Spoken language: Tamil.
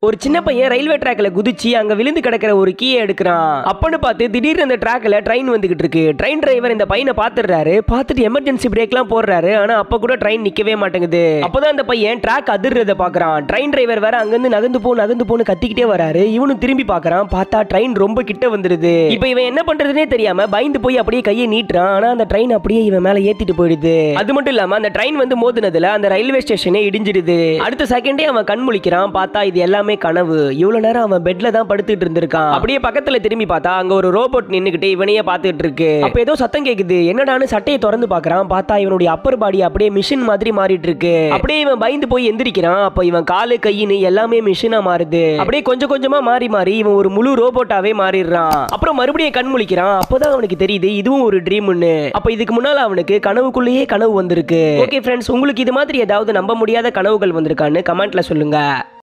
ஒரு சின்ன பையன் ரயில்வே ட்ராக்ல குதிச்சு அங்க விழுந்து கிடக்கிற ஒரு கீயை எடுக்கிறான் அப்பன்னு பார்த்து திடீர்னு அந்த ட்ராக்ல ட்ரெயின் வந்துகிட்டு இருக்கு ட்ரெயின் டிரைவர் இந்த பையனை பாத்துறாரு பார்த்துட்டு எமர்ஜென்சி பிரேக்லாம் போடுறாரு ஆனா அப்ப கூட ட்ரெயின் நிக்கவே மாட்டேங்குது அப்பதான் அந்த பையன் ட்ராக் அதிர்றத பாக்குறான் ட்ரெயின் டிரைவர் வேற அங்கிருந்து நகர்ந்து போ நகர்ந்து போன்னு கத்திக்கிட்டே வராரு இவனும் திரும்பி பாக்குறான் பார்த்தா ட்ரெயின் ரொம்ப கிட்ட வந்துருது இப்போ இவன் என்ன பண்றதுனே தெரியாம பயந்து போய் அப்படியே கையை நீட்டுறான் ஆனா அந்த ட்ரெயின் அப்படியே இவன் மேல ஏத்திட்டு போயிடுது அது மட்டும் இல்லாம அந்த ட்ரெயின் வந்து மோதினதுல அந்த ரயில்வே ஸ்டேஷனே இடிஞ்சிடுது அடுத்த செகண்டே அவன் கண் முழிக்கிறான் பார்த்தா இது எல்லாமே கனவு இவ்வளவு நேரம் அவன் பெட்ல தான் படுத்துட்டு இருந்திருக்கான் அப்படியே பக்கத்துல திரும்பி பார்த்தா அங்க ஒரு ரோபோட் நின்னுகிட்டு இவனையே பார்த்துட்டு இருக்கு அப்ப ஏதோ சத்தம் கேக்குது என்னடான்னு சட்டையை திறந்து பார்க்கறான் பார்த்தா இவனுடைய அப்பர் பாடி அப்படியே மிஷின் மாதிரி மாறிட்டு இருக்கு அப்படியே இவன் பயந்து போய் எந்திரிக்கிறான் அப்ப இவன் காலு கையின்னு எல்லாமே மிஷினா மாறுது அப்படியே கொஞ்சம் கொஞ்சமா மாறி மாறி இவன் ஒரு முழு ரோபோட்டாவே மாறிடுறான் அப்புறம் மறுபடியும் கண் முழிக்கிறான் அப்பதான் அவனுக்கு தெரியுது இதுவும் ஒரு ட்ரீம்னு அப்ப இதுக்கு முன்னால அவனுக்கு கனவுக்குள்ளேயே கனவு வந்திருக்கு ஓகே ஃப்ரெண்ட்ஸ் உங்களுக்கு இது மாதிரி ஏதாவது நம்ப முடியாத கனவுகள் வந்திருக்கான்னு கமெண்ட்ல சொல்லுங்க